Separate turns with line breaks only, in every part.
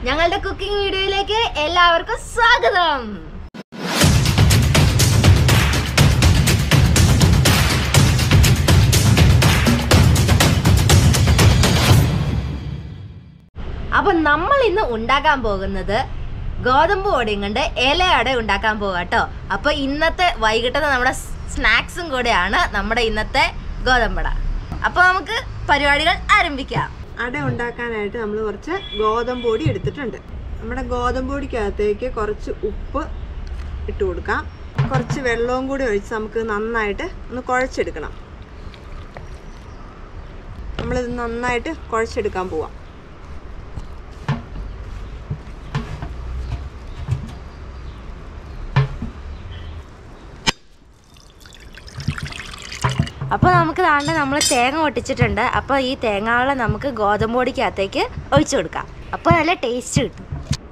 ഞങ്ങളുടെ കുക്കിംഗ് വീഡിയോയിലേക്ക് എല്ലാവർക്കും സ്വാഗതം അപ്പൊ നമ്മൾ ഇന്ന് ഉണ്ടാക്കാൻ പോകുന്നത് ഗോതമ്പ് പൊടിയും കൊണ്ട് ഇലയട ഉണ്ടാക്കാൻ പോകാം കേട്ടോ അപ്പൊ ഇന്നത്തെ വൈകിട്ടത്തെ നമ്മുടെ സ്നാക്സും കൂടെയാണ് നമ്മുടെ ഇന്നത്തെ ഗോതമ്പട അപ്പൊ നമുക്ക് പരിപാടികൾ ആരംഭിക്കാം
അട ഉണ്ടാക്കാനായിട്ട് നമ്മൾ കുറച്ച് ഗോതമ്പ് പൊടി എടുത്തിട്ടുണ്ട് നമ്മുടെ ഗോതമ്പ് പൊടിക്കകത്തേക്ക് കുറച്ച് ഉപ്പ് ഇട്ട് കൊടുക്കാം കുറച്ച് വെള്ളവും കൂടി ഒഴിച്ച് നമുക്ക് നന്നായിട്ട് ഒന്ന് കുഴച്ചെടുക്കണം നമ്മളിത് നന്നായിട്ട് കുഴച്ചെടുക്കാൻ പോവാം
അപ്പോൾ നമുക്ക് താണ്ട നമ്മൾ തേങ്ങ ഒട്ടിച്ചിട്ടുണ്ട് അപ്പോൾ ഈ തേങ്ങാവെള്ളം നമുക്ക് ഗോതമ്പ് പൊടിക്കകത്തേക്ക് ഒഴിച്ചു കൊടുക്കാം അപ്പോൾ നല്ല ടേസ്റ്റ് കിട്ടും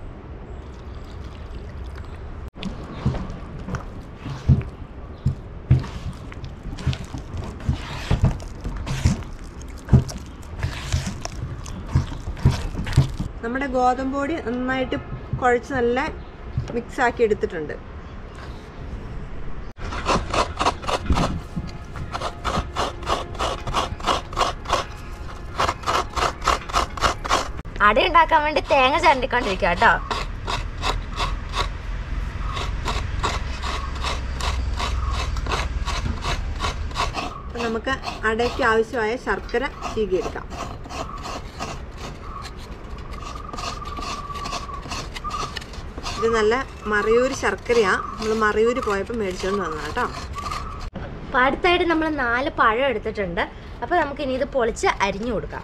നമ്മുടെ ഗോതമ്പ് പൊടി നന്നായിട്ട് കുഴച്ച് നല്ല മിക്സ് ആക്കി എടുത്തിട്ടുണ്ട്
അട ഉണ്ടാക്കാൻ വേണ്ടി തേങ്ങ ചരണ്ടിക്കൊണ്ടിരിക്കുക കേട്ടോ
അപ്പം നമുക്ക് അടയ്ക്ക് ആവശ്യമായ ശർക്കര ചീകിയെടുക്കാം ഇത് നല്ല മറയൂർ ശർക്കരയാണ് നമ്മൾ മറയൂർ പോയപ്പോൾ മേടിച്ചുകൊണ്ട് വന്നതാണ് കേട്ടോ
അപ്പോൾ അടുത്തായിട്ട് നമ്മൾ നാല് പഴം എടുത്തിട്ടുണ്ട് അപ്പോൾ നമുക്ക് ഇനി ഇത് പൊളിച്ച് അരിഞ്ഞു കൊടുക്കാം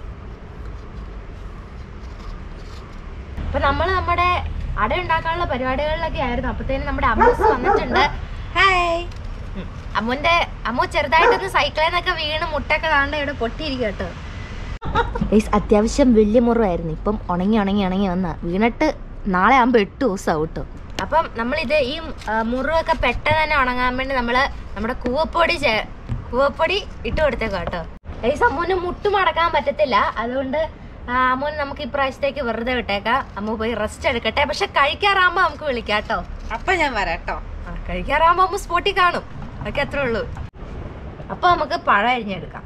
അപ്പോൾ നമ്മൾ നമ്മുടെ അട ഉണ്ടാക്കാനുള്ള പരിപാടികളിലൊക്കെ ആയിരുന്നു അപ്പോഴത്തേനും നമ്മുടെ അമ്മൂസ് വന്നിട്ടുണ്ട് ഹായ് ഉം. അമ്മുന്റെ അമ്മു ചെറുതായിട്ടൊന്ന് സൈക്കിളിൽ നിന്നൊക്കെ വീണ് മുട്ടൊക്കെ താണ്ട ഇവിടെ പൊട്ടിയിരിക്കും കേട്ടോ ഗൈസ് അത്യാവശ്യം വലിയ മുറിവായിരുന്നു ഇപ്പം ഉണങ്ങി ഉണങ്ങി ഉണങ്ങി വന്ന വീണിട്ട് നാളെ ആകുമ്പോൾ എട്ട് ദിവസമാവും കേട്ടോ അപ്പം നമ്മളിത് ഈ ആ, മുറിവൊക്കെ പെട്ടെന്ന് തന്നെ ഉണങ്ങാൻ വേണ്ടി നമ്മൾ നമ്മുടെ കൂവപ്പൊടി ചേ- കൂവപ്പൊടി ഇട്ട് കൊടുത്തേക്കാം കേട്ടോ ഗൈസ് അമ്മൂന് മുട്ട് മടക്കാൻ പറ്റത്തില്ല അതുകൊണ്ട് ആ, അമ്മൂന് നമുക്ക് ഇപ്രാവശ്യത്തേക്ക് വെറുതെ വിട്ടേക്കാം അമ്മു പോയി റെസ്റ്റ് എടുക്കട്ടെ പക്ഷെ കഴിക്കാറാകുമ്പോൾ നമുക്ക് വിളിക്കാം കേട്ടോ
അപ്പം ഞാൻ വരാം കേട്ടോ
ആ, കഴിക്കാറാകുമ്പോൾ അമ്മ സ്പോട്ടിൽ കാണും അതൊക്കെ അത്രേ ഉള്ളൂ അപ്പൊ നമുക്ക് പഴം അരിഞ്ഞെടുക്കാം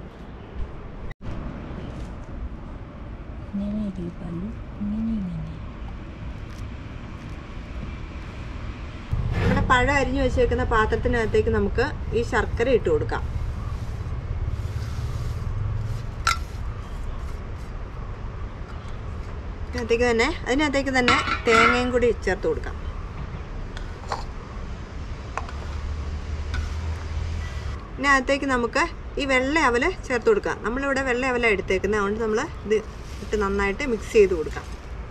നമ്മുടെ പഴം അരിഞ്ഞു വെച്ചേക്കുന്ന പാത്രത്തിനകത്തേക്ക് നമുക്ക് ഈ ശർക്കര ഇട്ട് കൊടുക്കാം അതിനകത്തേക്ക് തന്നെ അതിനകത്തേക്ക് തന്നെ തേങ്ങയും കൂടി ചേർത്ത് കൊടുക്കാം ഇതിനകത്തേക്ക് നമുക്ക് ഈ വെള്ള അവല് ചേർത്ത് കൊടുക്കാം നമ്മളിവിടെ വെള്ള അവല എടുത്തേക്കുന്നത് അതുകൊണ്ട് നമ്മൾ ഇത് ഇട്ട് നന്നായിട്ട് മിക്സ് ചെയ്ത് കൊടുക്കാം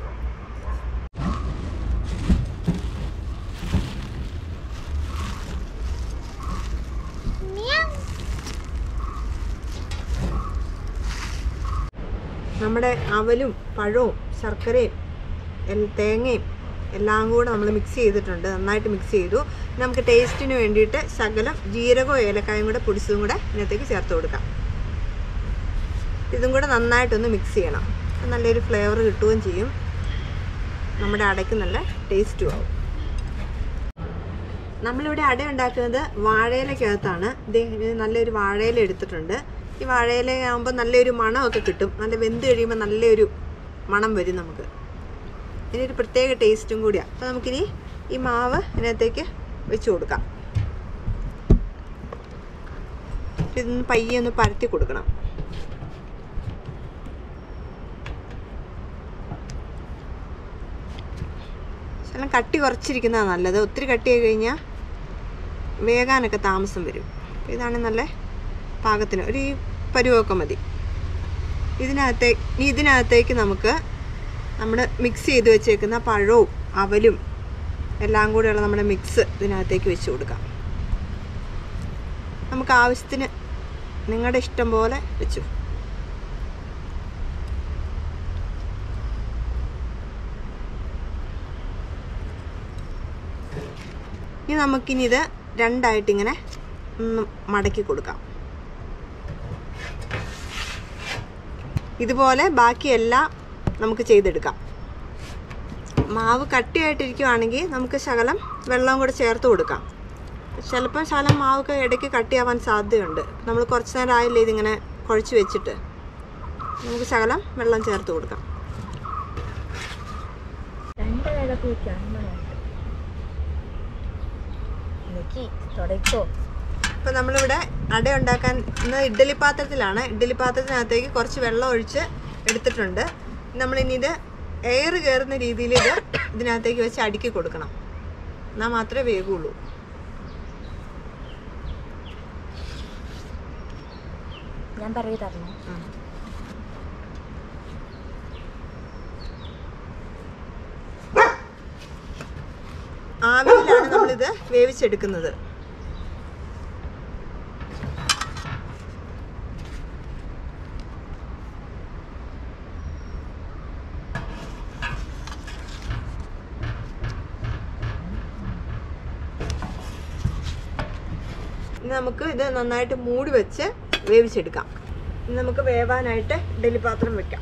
നമ്മുടെ അവലും പഴവും ശർക്കരയും എൽ- തേങ്ങയും എല്ലാം കൂടെ നമ്മൾ മിക്സ് ചെയ്തിട്ടുണ്ട് നന്നായിട്ട് മിക്സ് ചെയ്തു ഇനി നമുക്ക് ടേസ്റ്റിന് വേണ്ടിയിട്ട് ശകലം ജീരകവും ഏലക്കായും കൂടെ പൊടിച്ചതും കൂടെ ഇതിനകത്തേക്ക് ചേർത്ത് കൊടുക്കാം ഇതും കൂടെ നന്നായിട്ടൊന്ന് മിക്സ് ചെയ്യണം അപ്പോൾ നല്ലൊരു ഫ്ലേവർ കിട്ടുകയും ചെയ്യും നമ്മുടെ അടയ്ക്ക് നല്ല ടേസ്റ്റും ആവും നമ്മളിവിടെ അട ഉണ്ടാക്കുന്നത് വാഴയിലക്കകത്താണ് ഇത് ഇത് നല്ലൊരു വാഴയില എടുത്തിട്ടുണ്ട് ഈ വാഴയില ആകുമ്പോൾ നല്ലൊരു മണമൊക്കെ കിട്ടും നല്ല വെന്ത് കഴിയുമ്പോൾ നല്ലൊരു മണം വരും നമുക്ക് ഇതിനൊരു പ്രത്യേക ടേസ്റ്റും കൂടിയാണ് അപ്പോൾ നമുക്കിനി ഈ മാവ് ഇതിനകത്തേക്ക് വെച്ച് കൊടുക്കാം ഇതൊന്ന് പയ്യെ ഒന്ന് പരത്തി കൊടുക്കണം ശകലം കട്ടി കുറച്ചിരിക്കുന്നതാണ് നല്ലത് ഒത്തിരി കട്ടിയായി കഴിഞ്ഞാൽ വേകാനൊക്കെ താമസം വരും അപ്പോൾ ഇതാണ് നല്ല പാകത്തിന് ഒരു ഈ പരുവമൊക്കെ മതി ഇതിനകത്തേ ഇനി ഇതിനകത്തേക്ക് നമുക്ക് നമ്മൾ മിക്സ് ചെയ്ത് വെച്ചേക്കുന്ന പഴവും അവലും എല്ലാം കൂടെയുള്ള നമ്മുടെ മിക്സ് ഇതിനകത്തേക്ക് വെച്ച് കൊടുക്കാം നമുക്ക് ആവശ്യത്തിന് നിങ്ങളുടെ ഇഷ്ടം പോലെ വെച്ചു ഇനി നമുക്കിനി ഇത് രണ്ടായിട്ട് ഇങ്ങനെ ഒന്ന് മടക്കി കൊടുക്കാം ഇതുപോലെ ബാക്കിയെല്ലാം നമുക്ക് ചെയ്തെടുക്കാം മാവ് കട്ടിയായിട്ടിരിക്കുവാണെങ്കിൽ നമുക്ക് ശകലം വെള്ളം കൂടെ ചേർത്ത് കൊടുക്കാം ചിലപ്പം ശകലം മാവൊക്കെ ഇടയ്ക്ക് കട്ടിയാവാൻ സാധ്യതയുണ്ട് നമ്മൾ കുറച്ച് നേരം ആയില്ലേ ഇതിങ്ങനെ കുഴച്ച് വെച്ചിട്ട് നമുക്ക് ശകലം വെള്ളം ചേർത്ത് കൊടുക്കാം
രണ്ട് വിളക്ക് വെക്കാം തുടക്കോ
ഇപ്പം നമ്മളിവിടെ അട ഉണ്ടാക്കാൻ ഇന്ന് ഇഡ്ഡലി പാത്രത്തിലാണ് ഇഡ്ഡലി പാത്രത്തിനകത്തേക്ക് കുറച്ച് വെള്ളം ഒഴിച്ച് എടുത്തിട്ടുണ്ട് നമ്മളിനി ഇത് എയർ കയറുന്ന രീതിയിൽ ഇത് ഇതിനകത്തേക്ക് വെച്ച് അടുക്കി കൊടുക്കണം എന്നാൽ മാത്രമേ വേഗുള്ളൂ
ഞാൻ പറയൂ തരണോ
ആവിയിലാണ് നമ്മളിത് വേവിച്ചെടുക്കുന്നത് ഇനി നമുക്ക് ഇത് നന്നായിട്ട് മൂടി വെച്ച് വേവിച്ചെടുക്കാം ഇനി നമുക്ക് വേവാനായിട്ട് ഇഡ്ഡലി പാത്രം വെക്കാം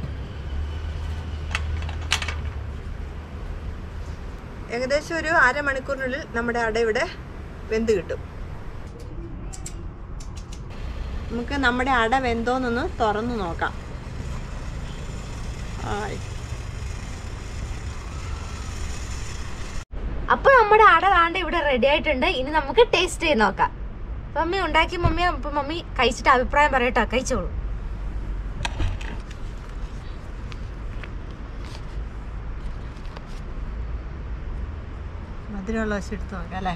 ഏകദേശം ഒരു അരമണിക്കൂറിനുള്ളിൽ നമ്മുടെ അട ഇവിടെ വെന്ത് കിട്ടും നമുക്ക് നമ്മുടെ അട വെന്തോന്നൊന്ന് തുറന്നു നോക്കാം ആയി.
അപ്പൊ നമ്മുടെ അട താണ്ട് ഇവിടെ റെഡി ആയിട്ടുണ്ട് ഇനി നമുക്ക് ടേസ്റ്റ് ചെയ്ത് നോക്കാം മമ്മി ഉണ്ടാക്കി മമ്മി അപ്പൊ മമ്മി കഴിച്ചിട്ട് അഭിപ്രായം പറയട്ടോ കഴിച്ചോളൂ
മധുരമുള്ള വശം എടുത്ത് നോക്കാം അല്ലേ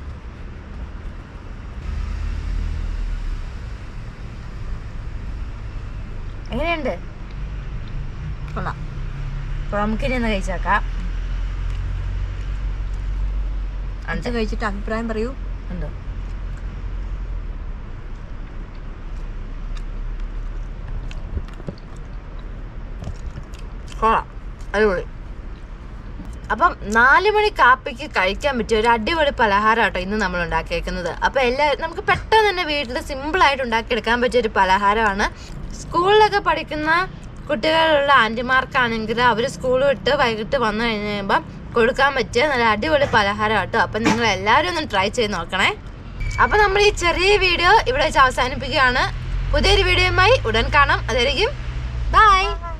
എങ്ങനെയുണ്ട്
കൊള്ളാം
അപ്പൊ നമുക്കിനി ഒന്ന് കഴിച്ചേക്കാം
അടുത്ത് കഴിച്ചിട്ട് അഭിപ്രായം പറയൂ
ഉണ്ടോ കൊള്ളാം അടിപൊളി അപ്പം നാല് മണി കാപ്പിക്ക് കഴിക്കാൻ പറ്റിയ ഒരു അടിപൊളി പലഹാരം കേട്ടോ ഇന്ന് നമ്മൾ ഉണ്ടാക്കിയേക്കുന്നത് അപ്പൊ എല്ലാ നമുക്ക് പെട്ടെന്ന് തന്നെ വീട്ടിൽ സിമ്പിൾ ആയിട്ട് ഉണ്ടാക്കിയെടുക്കാൻ പറ്റിയ ഒരു പലഹാരമാണ് സ്കൂളിലൊക്കെ പഠിക്കുന്ന കുട്ടികളുള്ള ആന്റിമാർക്കാണെങ്കിൽ അവർ സ്കൂൾ വിട്ട് വൈകിട്ട് വന്നു കഴിയുമ്പം കൊടുക്കാൻ പറ്റിയ നല്ല അടിപൊളി പലഹാരം കേട്ടോ അപ്പം നിങ്ങൾ എല്ലാവരും ഒന്ന് ട്രൈ ചെയ്ത് നോക്കണേ അപ്പം നമ്മൾ ഈ ചെറിയ വീഡിയോ ഇവിടെ വെച്ച് അവസാനിപ്പിക്കുകയാണ് പുതിയൊരു വീഡിയോയുമായി ഉടൻ കാണാം അതായിരിക്കും ബൈ